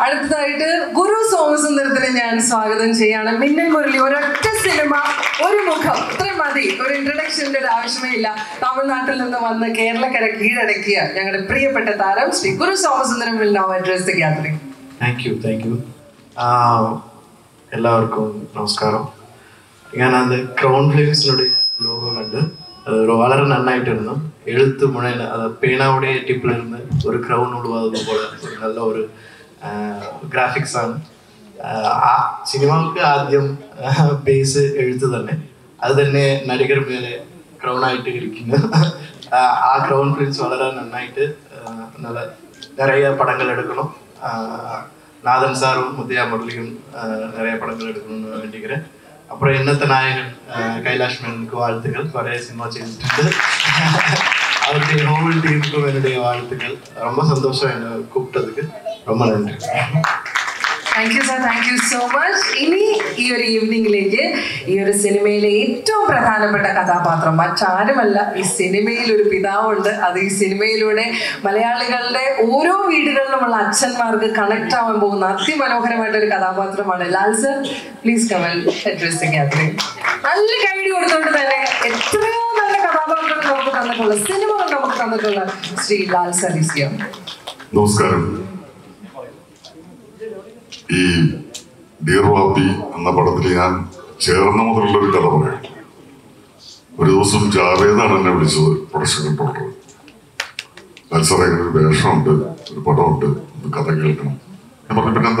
അടുത്തതായിട്ട് ഗുരു സോമസുന്ദരത്തിനെ ഞാൻ സ്വാഗതം ചെയ്യാണ് മിന്നൽ മുരളി ഒരൊറ്റ സിനിമ ഒരു മുഖം ഇത്രയും മതി ഒരു ഇൻട്രഡക്ഷന്റെ ഒരു ആവശ്യമേ ഇല്ല തമിഴ്നാട്ടിൽ നിന്ന് വന്ന് കേരളക്കര കീഴടക്കിയ ഞങ്ങളുടെ പ്രിയപ്പെട്ട താരം Shri Guru Somasundaram will now address the gathering thank you thank you എല്ലാവർക്കും നമസ്കാരം ഞാൻ അത് ക്രൗൺ ഫിലിംസിനുடைய ലോഗോ കണ്ട് അത് ഒരു വളരെ നന്നായിട്ടിരുന്നു എഴുത്ത് മുഴയിൽ അത് പേനാവുடைய ടിപ്പിൽ ഇരുന്ന് ഒരു ക്രൗൺ ഉടുവത് പോലെ ഒരു നല്ല ഒരു ഗ്രാഫിക്സ് ആണ് ആഹ് ആ സിനിമകൾക്ക് ആദ്യം ബേസ് എഴുത്ത് തന്നെ അത് തന്നെ നടികർ മേലെ ക്രൗൺ ആയിട്ട് ഇരിക്കുന്നു ആഹ് ആ ക്രൗൺ ഫിലിംസ് വളരെ നന്നായിട്ട് ആഹ് നല്ല நிறைய படங்கள் எடுக்கணும் ஆஹ் நாதன் சாரும் முத்தையா முரளியும் ஆஹ் நிறைய படங்கள் எடுக்கணும்னு வேண்டிக்கிறேன் அப்புறம் என்னத்த நாயகன் ஆஹ் கைலாஷ் மேனனுக்கு வாழ்த்துக்கள் நிறைய சினிமா செய்துட்டு அவருடைய ஹோல் டீமுக்கும் என்னுடைய வாழ்த்துக்கள் ரொம்ப சந்தோஷம் என்னை கூப்பிட்டதுக்கு ரொம்ப நன்றி thank you sir thank you so much ഇനി ഈ ഒരു ഈവനിങ്ങിലേക്ക് ഈ ഒരു സിനിമയിലെ ഏറ്റവും പ്രധാനപ്പെട്ട കഥാപാത്രം മറ്റാരുമല്ല ഈ സിനിമയിൽ ഒരു പിതാവുണ്ട് അത് ഈ സിനിമയിലൂടെ മലയാളികളുടെ ഓരോ വീടുകളിലുമുള്ള അച്ഛന്മാർക്ക് കണക്ട് ആവാൻ പോകുന്ന അതിമനോഹരമായിട്ട് ഒരു കഥാപാത്രമാണ് Lal sir please Kamal address gathering നല്ല കൈഡി കൊടുത്തുകൊണ്ട് തന്നെ എത്രയോ നല്ല കഥാപാത്രങ്ങൾ നമുക്ക് തന്നിട്ടുള്ള സിനിമകൾ നമുക്ക് തന്നിട്ടുള്ള ശ്രീ ലാൽ സർ ഇസിയം നമസ്കാരം ഈ ഡിയർ വാപ്പി എന്ന പടത്തിൽ ഞാൻ ചേർന്ന മുതലുള്ള ഒരു കഥ പറയാം ഒരു ദിവസം ജാവേദാണ് എന്നെ വിളിച്ചത് പ്രൊഡക്ഷൻ കൺട്രോളർ മത്സരം ഇങ്ങനെ ഒരു വേഷമുണ്ട് ഒരു പടമുണ്ട് ഒന്ന് കഥ കേൾക്കണം ഞാൻ പറഞ്ഞു പിന്നെന്താ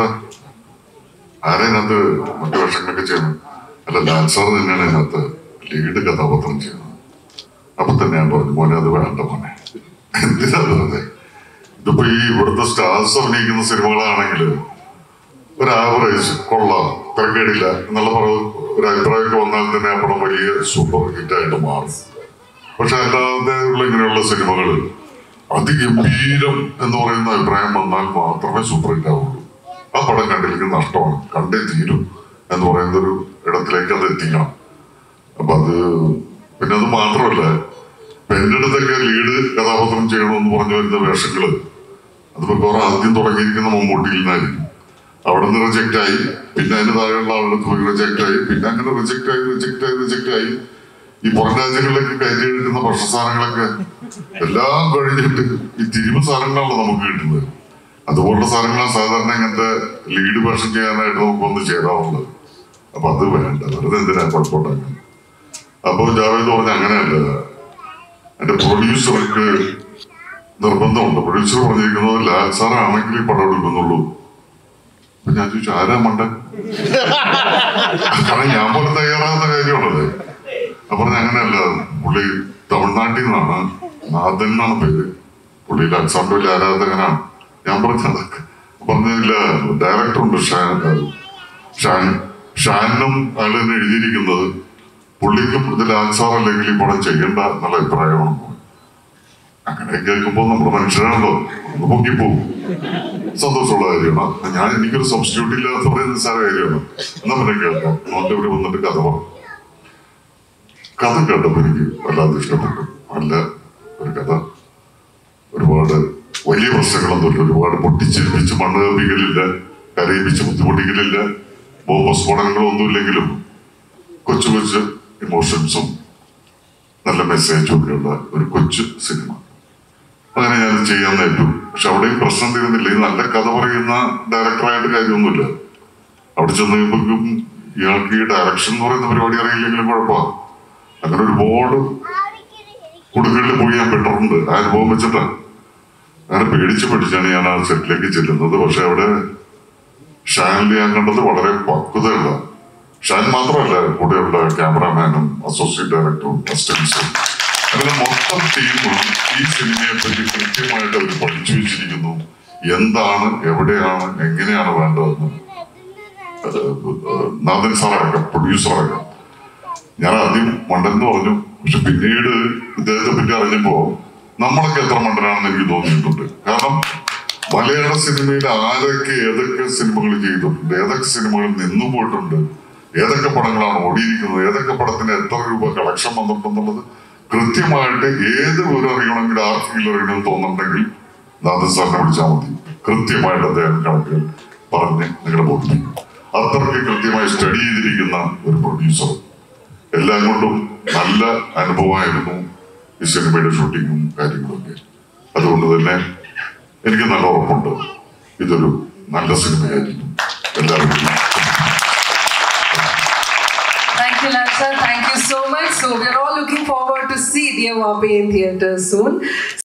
ആരെ അതിനകത്ത് മറ്റു വേഷങ്ങളൊക്കെ ചെയ്യുന്നു അല്ല ലാൽ സാർ തന്നെയാണ് ഇതിനകത്ത് ലീഡ് കഥാപാത്രം ചെയ്യുന്നത് അപ്പൊ തന്നെ ഞാൻ പറഞ്ഞു മോനെ അത് വേണ്ട മോനെ എന്തിനാ വെറുതെ ഇതിപ്പോ ഈ ഇവിടുത്തെ സ്റ്റാർസ് അഭിനയിക്കുന്ന സിനിമകളാണെങ്കിൽ ഒരു ആവറേജ് കൊള്ളാം തിരക്കേടില്ല എന്നുള്ള പറ ഒരു അഭിപ്രായമൊക്കെ വന്നാൽ തന്നെ ആ പടം വലിയ സൂപ്പർ ഹിറ്റായിട്ട് മാറും പക്ഷെ അല്ലാതെ ഉള്ള ഇങ്ങനെയുള്ള സിനിമകൾ അതിഗംഭീരം എന്ന് പറയുന്ന അഭിപ്രായം വന്നാൽ മാത്രമേ സൂപ്പർ ഹിറ്റ് ആവുള്ളൂ ആ പടം കണ്ടില്ലെങ്കിൽ നഷ്ടമാണ് കണ്ടേ തീരും എന്ന് പറയുന്ന ഒരു ഇടത്തിലേക്ക് അത് എത്തിക്കണം അപ്പൊ അത് പിന്നെ അത് മാത്രമല്ല ഇപ്പൊ എന്റെ അടുത്തൊക്കെ ലീഡ് കഥാപാത്രം ചെയ്യണമെന്ന് പറഞ്ഞു വരുന്ന വേഷങ്ങള് അത് മിക്കവാറും ആദ്യം തുടങ്ങിയിരിക്കുന്ന മമ്മൂട്ടിയിൽ നിന്നായിരിക്കും അവിടെ നിന്ന് റിജക്റ്റ് ആയി പിന്നെ അതിന് താഴെയുള്ള ആളുടെ പോയി റിജക്റ്റ് ആയി പിന്നെ അങ്ങനെ റിജക്റ്റ് ആയി റിജക്റ്റ് ആയി റിജക്റ്റ് ആയി ഈ പുറം രാജ്യങ്ങളിലേക്ക് കയറ്റി എടുക്കുന്ന ഭക്ഷണസാധനങ്ങളൊക്കെ എല്ലാം കഴിഞ്ഞിട്ട് ഈ തിരിവ് സാധനങ്ങളാണല്ലോ നമുക്ക് കിട്ടുന്നത് അതുപോലുള്ള സാധനങ്ങളാണ് സാധാരണ ഇങ്ങനത്തെ ലീഡ് വേഷം ചെയ്യാനായിട്ട് നമുക്ക് ഒന്ന് ചേരാറുള്ളത് അപ്പൊ അത് വേണ്ട വെറുതെ എന്തിനാ കുഴപ്പമുണ്ടാക്കുന്നത് അപ്പൊ ജാവേദ് പറഞ്ഞ അങ്ങനെയല്ല എന്റെ പ്രൊഡ്യൂസർക്ക് നിർബന്ധമുണ്ട് പ്രൊഡ്യൂസർ പറഞ്ഞിരിക്കുന്നത് ലാൽ സാറാണെങ്കിൽ ഈ പടം എടുക്കുന്നുള്ളൂ അപ്പൊ ഞാൻ ചോദിച്ചു ആരാ മണ്ടൻ കാരണം ഞാൻ പോലും തയ്യാറാകുന്ന കാര്യമാണത് അപ്പൊ പറഞ്ഞ അങ്ങനെയല്ല പുള്ളി തമിഴ്നാട്ടിൽ നിന്നാണ് നാഥൻ എന്നാണ് പേര് പുള്ളി ലാൽ സാറിന്റെ വലിയ ആരാധകനാണ് ഞാൻ പറഞ്ഞത് പറഞ്ഞില്ല ഡയറക്ടറുണ്ട് ഷാൻ ഷാൻ ഷാനും അയാൾ തന്നെ എഴുതിയിരിക്കുന്നത് പുള്ളിക്കും ഇത് ലാൽ സാർ അല്ലെങ്കിൽ ഈ പടം ചെയ്യണ്ട എന്നുള്ള അഭിപ്രായമാണ് അങ്ങനെ കേൾക്കുമ്പോൾ നമ്മുടെ മനുഷ്യരാണല്ലോ ഒന്ന് പൊങ്ങിപ്പോവും സന്തോഷമുള്ള കാര്യമാണ് ഞാൻ എനിക്കൊരു സബ്സ്റ്റിറ്റ്യൂട്ട് ഇല്ല എന്ന് പറയുന്ന നിസ്സാര കാര്യമാണ് എന്നാ പിന്നെ കേൾക്കാം അവന്റെ ഇവിടെ വന്നിട്ട് കഥ പറഞ്ഞു കഥ കേട്ടപ്പോൾ എനിക്ക് വല്ലാതെ ഇഷ്ടപ്പെട്ടു നല്ല ഒരു കഥ ഒരുപാട് വലിയ പ്രശ്നങ്ങളൊന്നുമില്ല ഒരുപാട് പൊട്ടിച്ചിരിപ്പിച്ച് മണ്ണ് കപ്പിക്കലില്ല കരയിപ്പിച്ച് ബുദ്ധിമുട്ടിക്കലില്ല ബോംബ് സ്ഫോടനങ്ങളൊന്നും ഇല്ലെങ്കിലും കൊച്ചു കൊച്ചു ഇമോഷൻസും നല്ല മെസ്സേജും ഒക്കെയുള്ള ഒരു കൊച്ചു സിനിമ അങ്ങനെ ഞാൻ ചെയ്യാൻ നേട്ടു പക്ഷെ അവിടെയും പ്രശ്നം തീരുന്നില്ല ഈ നല്ല കഥ പറയുന്ന ഡയറക്ടറായിട്ട് കാര്യമൊന്നുമില്ല അവിടെ ചെന്ന് കഴിയുമ്പോഴേക്കും ഇയാൾക്ക് ഈ ഡയറക്ഷൻ എന്ന് പറയുന്ന പരിപാടി അറിയില്ലെങ്കിലും കുഴപ്പമാണ് അങ്ങനെ ഒരുപാട് കുടുക്കുകളിൽ പോയി ഞാൻ പെട്ടിട്ടുണ്ട് ആ അനുഭവം വെച്ചിട്ടാണ് അങ്ങനെ പേടിച്ച് പഠിച്ചാണ് ഞാൻ ആ സെറ്റിലേക്ക് ചെല്ലുന്നത് പക്ഷെ അവിടെ ഷാനിൽ ഞാൻ കണ്ടത് വളരെ പക്വതയുള്ള ഷാൻ മാത്രമല്ല കൂടെയുള്ള ക്യാമറാമാനും അസോസിയേറ്റ് ഡയറക്ടറും അസിസ്റ്റൻസും അങ്ങനെ മൊത്തം ടീമും ഈ സിനിമയെ പറ്റി കൃത്യമായിട്ട് അവർ പഠിച്ചു വെച്ചിരിക്കുന്നു എന്താണ് എവിടെയാണ് എങ്ങനെയാണ് വേണ്ടതെന്ന് അത് നാഥൻ സാറടക്കം പ്രൊഡ്യൂസർ അടക്കം ഞാൻ ആദ്യം മണ്ടൻ എന്ന് പറഞ്ഞു പക്ഷെ പിന്നീട് ഇദ്ദേഹത്തെ പറ്റി അറിഞ്ഞപ്പോ നമ്മളൊക്കെ എത്ര മണ്ടനാണെന്ന് എനിക്ക് തോന്നിയിട്ടുണ്ട് കാരണം മലയാള സിനിമയിൽ ആരൊക്കെ ഏതൊക്കെ സിനിമകൾ ചെയ്തിട്ടുണ്ട് ഏതൊക്കെ സിനിമകൾ നിന്നു പോയിട്ടുണ്ട് ഏതൊക്കെ പടങ്ങളാണ് ഓടിയിരിക്കുന്നത് ഏതൊക്കെ പടത്തിന് എത്ര രൂപ കളക്ഷൻ വന്നിട്ടുണ്ടെന്നുള്ളത് കൃത്യമായിട്ട് ഏത് വിവരം അറിയണമെങ്കിൽ ആർക്കെങ്കിലും അറിയണമെന്ന് തോന്നുന്നുണ്ടെങ്കിൽ നാഥൻ സാറിനെ വിളിച്ചാൽ മതി കൃത്യമായിട്ട് അദ്ദേഹം കണക്കുകൾ പറഞ്ഞ് നിങ്ങളെ ബോധിപ്പിക്കും അത്രയ്ക്ക് കൃത്യമായി സ്റ്റഡി ചെയ്തിരിക്കുന്ന ഒരു പ്രൊഡ്യൂസർ എല്ലാം കൊണ്ടും നല്ല അനുഭവമായിരുന്നു ഈ സിനിമയുടെ ഷൂട്ടിങ്ങും കാര്യങ്ങളൊക്കെ അതുകൊണ്ട് തന്നെ എനിക്ക് നല്ല ഉറപ്പുണ്ട് ഇതൊരു നല്ല സിനിമയായിരിക്കും എല്ലാവർക്കും Thank you, Lal sir. Thank you so much. So we're all looking forward to see Dear Vapi in theaters soon.